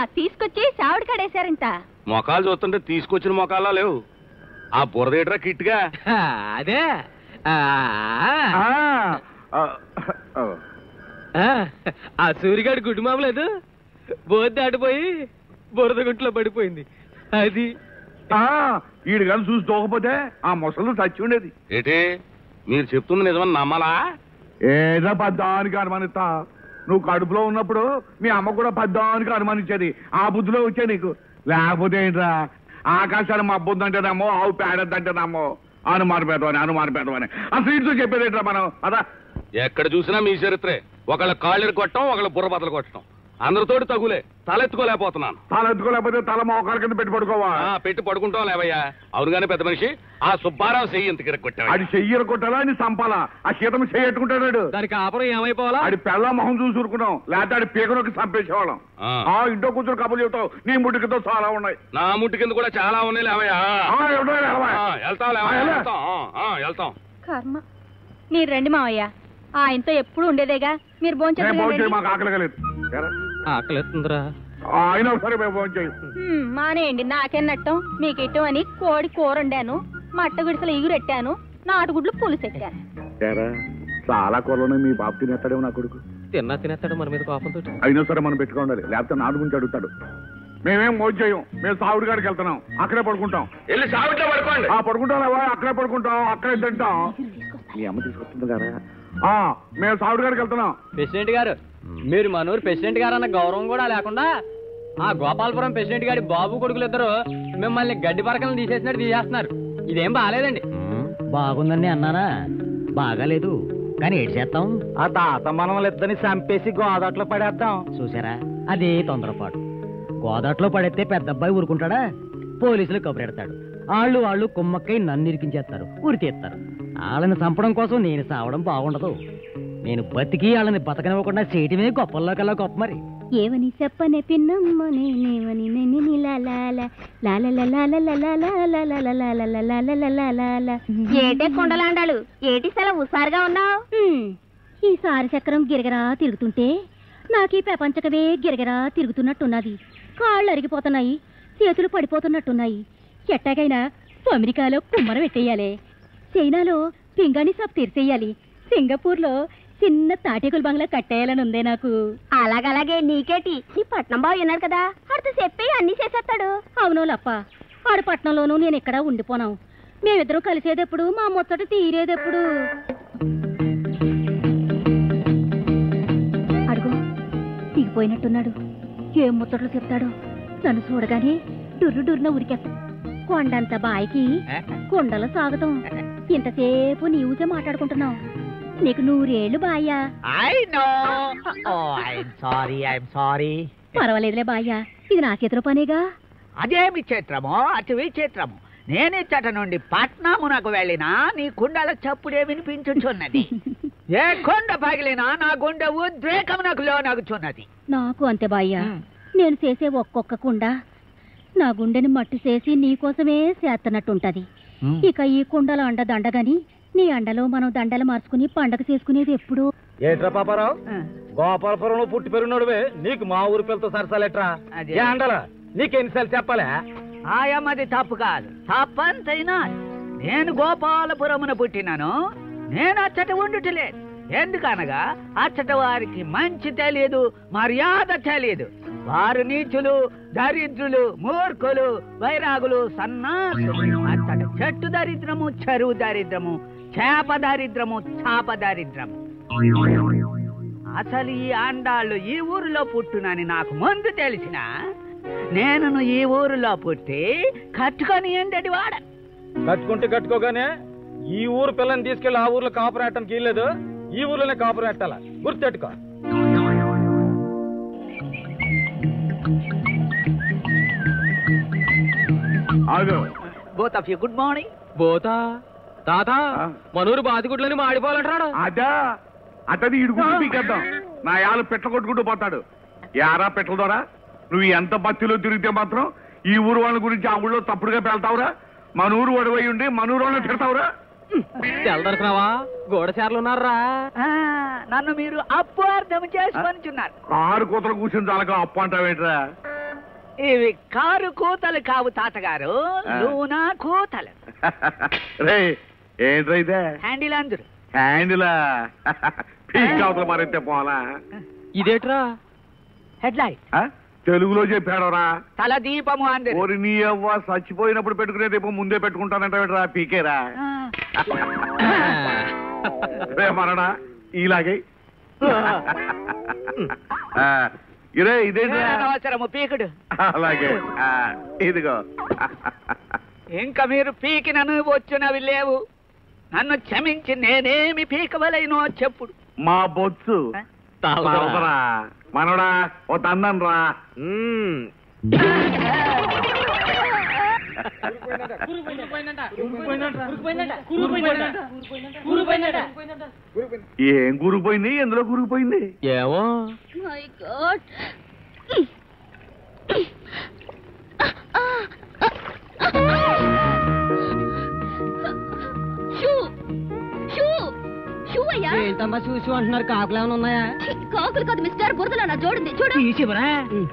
తీసుకొచ్చి సావిడి కడేశారంట మొఖాలు చూస్తుంటే తీసుకొచ్చిన మొఖాలా లేవు ఆ బురదేట్రా కిట్గా అదే ఆ, ఆ, ఆ, ఆ, ఆ సూరిగాడు గుడ్డు మామలేదు బోద్ది దాటిపోయి బురద గుంట్లో పడిపోయింది అది ఆ, ఈడు కానీ చూసి తోకపోతే ఆ ముసలు చచ్చి ఉండేది ఏటి మీరు చెప్తుంది నిజమని నమ్మాలా ఏదో పద్దానికి అనుమానిస్తా నువ్వు కడుపులో ఉన్నప్పుడు మీ అమ్మ కూడా పద్దానికి అనుమానించేది ఆ బుద్ధిలో వచ్చే నీకు లేకపోతే ఏంట్రా ఆకాశాన్ని మబ్బుందంటేనేమో ఆవు పేడద్దంటేనేమో అనుమాన పెడవని అనుమాన పెడవని అసలు ఇంట్లో చెప్పేది ఏంట్రా మనం అదా ఎక్కడ చూసినా మీ చరిత్రే ఒకళ్ళ కాళ్ళు కొట్టడం ఒకళ్ళ బుర్ర బద్దలు కొట్టడం అందరితోటి తగులే తలెత్తుకోలేకపోతున్నాను తల ఎత్తుకోలేకపోతే తల మోకాల కింద పెట్టి పడుకోవా ఆ, పెట్టి పడుకుంటాం లేవయ్యా అవును కానీ పెద్ద మనిషి ఆ సుబ్బారావు చెయ్యి ఇంత కిరక్కొట్టాడు ఆడి చెయ్యర కొట్టాలా అని చంపాలా ఆ శీతం చెయ్యట్టుకుంటాడు దానికి ఆపరం ఏమైపోవాలా ఆడి పెళ్ళ మొహం చూసి ఊరుకున్నాం లేకపోతే ఆడి పీకనొక్కి చంపేసేవాళ్ళం ఆ. ఆ ఇంట్లో కూర్చొని కబుర్లు చెబుతావు నీ ముడికితో చాలా ఉన్నాయి నా ముట్టి కింద కూడా చాలా ఉన్నాయి లేవయ్యా ఆ, ఎవడో లేవా? ఆ, వెళ్తాం లేవయ్యా, ఆ, ఎలా? వెళ్తాం ఆ, ఆ, వెళ్తాం కర్మ మీరు రండి మావయ్య ఆయనతో ఎప్పుడు ఉండేదేగా మీరు నేను భోజనం చేయి భోంచండి మాకు ఆకలి కలేదు ఎరా? ఆకలిస్తుందిరా ఆ, అయినా ఒకసారి మేము భోజనం చేయి మానేయండి నాకెన్నట్టం మీకు ఇట్టం అని కోడి కూర వండాను మట్ట గుడిసెలు ఎగురెట్టాను నాటుగుడ్లు పులుసెట్టాను ఎరా చాలా కూరలోనే మీ బాబు తినేస్తాడేమో నా కొడుకు తిన్నా తినేస్తాడు మన మీద కోపంతో అయినా సరే మనం పెట్టుకోండి లేకపోతే నాడు గురించి అడుగుతాడు మేమేం మోజు చేయం మేము సావుడి గారికి వెళ్తున్నాం అక్కడే పడుకుంటాం వెళ్ళి సావిట్లో పడుకోండి ఆ పడుకుంటాం లేవా అక్కడే పడుకుంటాం అక్కడే తింటాం మీ అమ్మ తీసుకొస్తుంది కదా ఆ, మేము సావుడి గారికి వెళ్తున్నాం ప్రెసిడెంట్ గారు మీరు మనూరు ప్రెసిడెంట్ గారు అన్న గౌరవం కూడా లేకుండా ఆ గోపాలపురం ప్రెసిడెంట్ గారి బాబు కొడుకులు ఇద్దరు మిమ్మల్ని గడ్డి పరకలను తీసేసినట్టు తీసేస్తున్నారు ఇదేం బాగాలేదండి బాగుందని అన్నానా బాగాలేదు కానీ ఏడు చేస్తాం ఆ తాత మనల్ని ఇద్దరిని చంపేసి గోదాట్లో పడేద్దాం చూసారా అదే తొందరపాటు గోదాట్లో పడితే పెద్ద అబ్బాయి ఊరుకుంటాడా పోలీసులు కబురెడతాడు వాళ్ళు వాళ్ళు కుమ్మక్కై నన్ను ఇరికించేస్తారు ఉరి తీస్తారు వాళ్ళని చంపడం కోసం నేను సావడం బాగుండదు నేను బతికి వాళ్ళని బతకనివ్వకుండా చేయటమే గొప్పల్లో కల్లా గొప్ప మరి ఏవని చెప్పనే పిన్నమ్మ నేనేవని నెని ఏటే కొండలాండాలు ఏటి సెల హుషారుగా ఉన్నావు ఈసారి చక్రం గిరగరా తిరుగుతుంటే నాకు ఈ ప్రపంచకమే గిరగరా తిరుగుతున్నట్టున్నది కాళ్ళు అరిగిపోతున్నాయి చేతులు పడిపోతున్నట్టున్నాయి ఎట్టాగైనా అమెరికాలో కుమ్మరం పెట్టేయాలి చైనాలో పింగాణి షాప్ తీర్చేయాలి సింగపూర్లో చిన్న తాటేకుల బంగ్లా కట్టేయాలని ఉందే నాకు అలాగలాగే నీకేటి నీ పట్నం బాబు ఉన్నాడు కదా ఆడితో చెప్పి అన్ని చేసేస్తాడు అవును లప్ప ఆడు పట్నంలోనూ నేను ఇక్కడ ఉండిపోనాం మేమిద్దరం కలిసేదెప్పుడు మా ముచ్చట తీరేదెప్పుడు అడుగు దిగిపోయినట్టున్నాడు ఏం ముచ్చట్లు చెప్తాడో నన్ను చూడగానే డుర్రు డుర్రున ఉరికేస్తా కొండంత బాయికి కొండల సాగతం ఇంతసేపు నీవుజే మాట్లాడుకుంటున్నావు నీకు నూరేళ్ళు బాయ్యా I know oh I'm sorry I'm sorry పర్వాలేదులే బాయ్యా ఇది నా చేతిలో పనేగా అదేమి చిత్రమో అటు విచిత్రము నేనే చట నుండి పట్నమునకు వెళ్ళినా నీ కుండల చప్పుడే వినిపించుచున్నది ఏ కొండ పగిలినా నా గుండె ఉద్రేకమునకు లోనగుచున్నది నాకు అంతే బాయ్యా నేను చేసే ఒక్కొక్క కుండ నా గుండెని మట్టి చేసి నీకోసమే చేస్తున్నట్టుంటది ఇక ఈ కుండల అండ దండగని నీ అండలో మనం దండలు మార్చుకుని పండగ చేసుకునేది ఎప్పుడు ఏట్రా పాపారావు గోపాలపురంలో పుట్టి పెరిగినోడువే నీకు మా ఊరి పిల్లతో సరసాలెట్రా అదే. ఏ అండలా నీకెన్నిసార్లు చెప్పాలా ఆయమది తప్పు కాదు తప్పంతైనా నేను గోపాలపురమున పుట్టినాను నేను అచ్చట ఉండుటలేదు ఎందుకనగా అచ్చట వారికి మంచి తెలియదు మర్యాద తెలియదు వారు నీచులు దరిద్రులు మూర్ఖులు వైరాగులు సన్నాసులు అచ్చట చెట్టు దరిద్రము చెరువు దరిద్రము చేప దరిద్రము చాప దరిద్రము అసలు ఈ ఆండాళ్ళు ఈ ఊరిలో పుట్టునని నాకు ముందు తెలిసిన నేను ఈ ఊరిలో పుట్టి కట్టుకొని ఏంటది వాడ కట్టుకుంటే కట్టుకోగానే ఈ ఊరు పిల్లని తీసుకెళ్లి ఆ ఊర్లో కాపురేయటానికి వీల్లేదు ఈ ఊర్లోనే కాపురేట్టాల గుర్తెట్టుకో ఆగు both of you good morning బోతా తాత ఆ? మనూరు బాతిగుడ్లని మాడిపోవాలంటాడు అదా అతని ఇడుగుంటూ పీకేద్దాం నా యాలు పెట్ట కొట్టుకుంటూ పోతాడు యారా పెట్టల ద్వారా నువ్వు ఎంత బత్తిలో తిరిగితే మాత్రం ఈ ఊరు వాళ్ళ గురించి ఆ ఊళ్ళో తప్పుడుగా పెళ్తావురా మన ఊరు ఒడవై ఉండి మన ఊరు వాళ్ళని తిడతావురా తెల్లదరుకున్నావా గోడచారులు ఉన్నారా నన్ను మీరు అప్పు అర్థం చేసుకొనిచున్నారు కారు కూతలు కూర్చుని చాలక అప్పు అంటావేంట్రా ఇవి కారు కూతలు కావు తాతగారు ఆ. లూనా కూతలు రే ఏంట్రా ఇదే హ్యాండిల్ అందరు హ్యాండిలా పీక్ అవతల మరైతే పోలా ఇదేట్రా హెడ్ లైట్ ఆ? తెలుగులో చెప్పాడరా తల దీపము అందరు ఓరి నీ అవ్వ చచ్చిపోయినప్పుడు పెట్టుకునే దీపం ముందే పెట్టుకుంటానంట పీకేరా రే మనడా ఇలాగే ఆ, ఇదే ఇదేంటి అవసరము పీకుడు అలాగే ఆ, ఇదిగో ఇంకా మీరు పీకినను వచ్చినవి లేవు నన్ను క్షమించి నేనేమి పీకవలేనో చెప్పుడు మా బొత్సు తాగుతారా? మనోడా ఓ తందన్ రా ఏం గురిపోయింది ఎందులో గురిపోయింది ఏమో my god shoo shoo shoo అయ్యా ఏంటమ్మా చూసి అంటున్నారు కాకులు ఏమైనా ఉన్నాయా ఛీ, కాకులు కాదు మిస్టర్ బురదలో నా జోడింది చూడు తీసివరా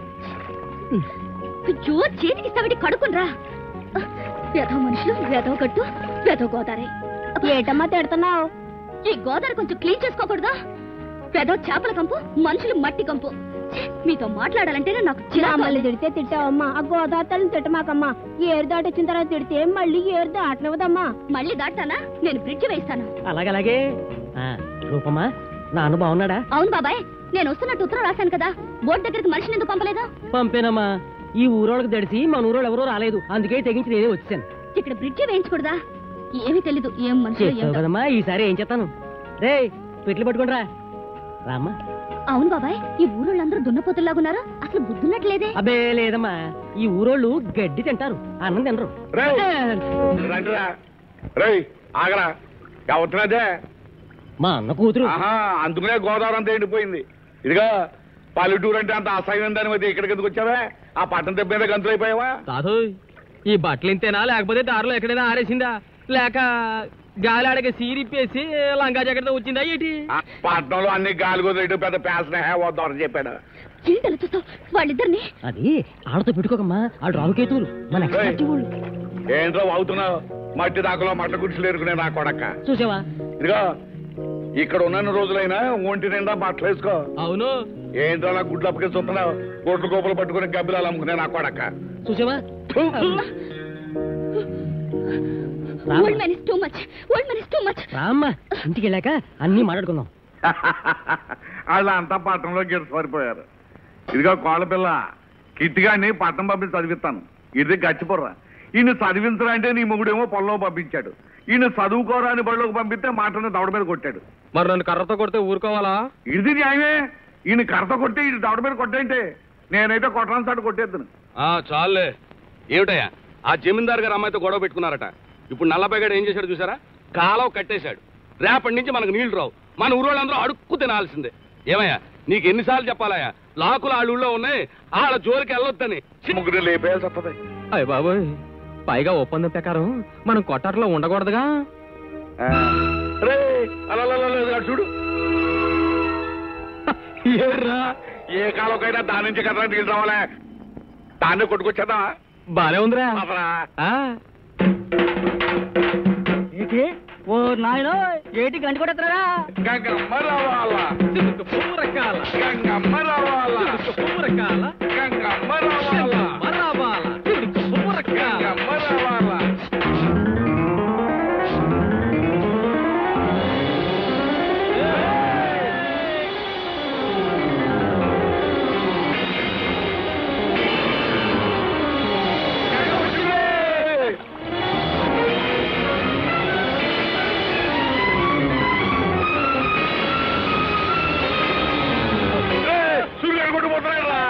అయ్యో చేతికి ఇస్తావిటి కడుకునరా వేదో మనుషులు వేదో గట్టు వేదో గోదావరి ఏటమ్మా తిడుతున్నావు ఈ గోదావరి కొంచెం క్లీన్ చేసుకోకూడదా వేదో చేపల కంపు మనుషులు మట్టి కంపు ఛీ, మీతో మాట్లాడాలంటేనే నాకు మళ్ళీ తిడితే తిట్టావమ్మా ఆ గోదావరిని తిట్టమాకమ్మా ఏరు దాటొచ్చిన తర్వాత తిడితే మళ్ళీ ఏరు దాటనివ్వదమ్మా మళ్ళీ దాటానా నేను బ్రిడ్జ్ వేస్తాను అలాగలాగే ఆ, రూపమ్మా నాన్న బాగున్నాడా అవును బాబాయ్ నేను వస్తున్నట్టు ఉత్తరం రాశాను కదా బోర్డు దగ్గరికి మనిషిని ఎందుకు పంపలేదు పంపేనమ్మా ఈ ఊరోళ్ళకి దడిసి మన ఊరోళ్ళు ఎవరో రాలేదు అందుకే తెగించి నేనే వచ్చాను ఇక్కడ బ్రిడ్జ్ వేయించకూడదా ఏమీ తెలీదు ఏం మనుషులు చెప్పావు కదమ్మా ఈసారి ఏం చేస్తాను రే పెట్లు పట్టుకుని రా రామ్మా అవును బాబాయ్ ఈ ఊరోళ్ళందరూ దున్నపోతుల్లాగున్నారు అసలు బుద్ధున్నట్లేదే అబ్బే లేదమ్మా ఈ ఊరోళ్ళు గడ్డి తింటారు అన్నం తినరు రేయ్, రండిరా రేయ్ ఆగరా ఎవరినదే మా అన్న కూతురు ఆహా అందుకనే గోదావరి అంతా ఎండిపోయింది ఇదిగా పల్లెటూరు అంటే అంత అసహ్యం దాని మీద ఇక్కడికి ఎందుకు వచ్చావే ఆ పట్టణం తెప్ప మీద గంతులు అయిపోయావా కాదు ఈ బట్టలు ఇంతేనా లేకపోతే దారిలో ఎక్కడైనా ఆరేసిందా లేక గాలి ఆడక సీరిప్పేసి లంగా జాకెట్తో వచ్చిందా ఏంటి ఆ పట్టణంలో అన్ని గాలి కుదిరేటు పెద్ద పేసన వద్దామని చెప్పాడు ఏంటలా చూస్తావు వాళ్ళిద్దరిని అది ఆడతో పెట్టుకోకమ్మా ఆడు రావుకేతువులు మన ఎక్స్పర్ట్ వాళ్ళు ఏంట్రో అవుతున్నావు మట్టి దాకలో మట్ట గుడిసెలు ఎరుకునే నా కొడక్క చూసావా ఇదిగో ఇక్కడ ఉన్న రోజులైనా ఒంటి నిండా బట్టలు వేసుకో అవును ఏంట్రో అలా గుడ్లు అప్పకే చూస్తున్నావు గొడ్లు గోపులు పట్టుకుని గబ్బిలాలు అమ్ముకునే నా కొడక్క చూసావా థు. Old man is too much old man is too much రామ్మా ఇంటికి వెళ్ళాక అన్ని మాట్లాడుకుందాం వాళ్ళంతా పట్టణంలో గిట్ట సరిపోయారు ఇదిగో కోళ్ళ పిల్ల కిట్టిగాని పట్టణం పంపించి చదివిస్తాను ఇది గచ్చిపోర్రా ఈయన చదివించడంటే నీ మొగుడేమో పొలంలో పంపించాడు ఈయన చదువుకోరా అని బడిలోకి పంపిస్తే మాటను దవడ మీద కొట్టాడు మరి నన్ను కర్రతో కొడితే ఊరుకోవాలా ఇది న్యాయమే ఈయన కర్త కొట్టి ఈయన దవడ మీద కొట్టేంటే నేనైతే కొట్టడానికి సాటు కొట్టేద్దును ఆ చాలే ఏమిటయ్యా ఆ జమీందార్ గారు అమ్మాయితో గొడవ పెట్టుకున్నారట ఇప్పుడు నల్లబైగాడు ఏం చేశాడు చూసారా కాలువ కట్టేశాడు రేపటి నుంచి మనకు నీళ్లు రావు మన ఊరోళ్ళందరూ అడుక్కు తినాల్సిందే ఏమయ్యా నీకు ఎన్నిసార్లు చెప్పాలయ్యా లాకులు వాళ్ళ ఊళ్ళో ఉన్నాయి వాళ్ళ జోలికి వెళ్ళొద్దని ముగ్గురు లేపేయాల్సి వస్తుంది అయ్య బాబోయ్ పైగా ఒప్పందం ప్రకారం మనం కొట్టాట్లో ఉండకూడదుగా రే అలా అలా, అలా, అలా, చూడు ఏర్రా ఏ కాలంకైనా దాని నుంచి కదా నీళ్ళు రావాలే దాన్ని కొట్టుకొచ్చేదా బానే ఉందిరా అసలా ఆ, ఏంటి ఓ నాయనో ఏటి గంట కొట్టరా గంగమ్మ రావాలా చిలుక పువ్వు రకాల, గంగమ్మ రావాలా చిలుక పువ్వు రకాల, గంగమ్మ రావాలా మరాబాల, చిలుక పువ్వు రకాల. గంగమ్మ రావాలా సూర్యుడు కొట్టుకుపోతున్నాడు రా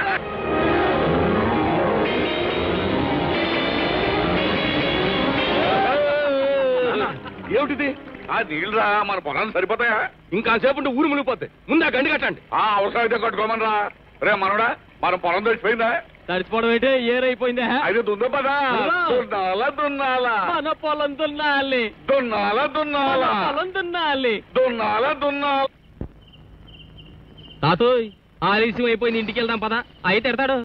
ఏమిటిది ఆ నీళ్ళు రా మన పొలాలు సరిపోతాయా ఇంకా సేపు ఉంటే ఊరు మునిగిపోతాయి ముందు ఆ గండి కట్టండి ఆ అవసరం అయితే కట్టుకోమని రా రే మనోడా మన పొలం తెచ్చిపోయిందా తడిచిపోవడం అయితే ఏరైపోయిందా అయితే దుందో పదా దున్నా. దున్నాలా దున్నాలా మన పొలం దున్నాలి దున్నాలా మన దున్నాలా పొలం దున్నాలి దున్నాలా దున్నాలా తాతోయ్ ఆలస్యం అయిపోయింది ఇంటికి వెళ్దాం పదా అయితే ఎడతాడు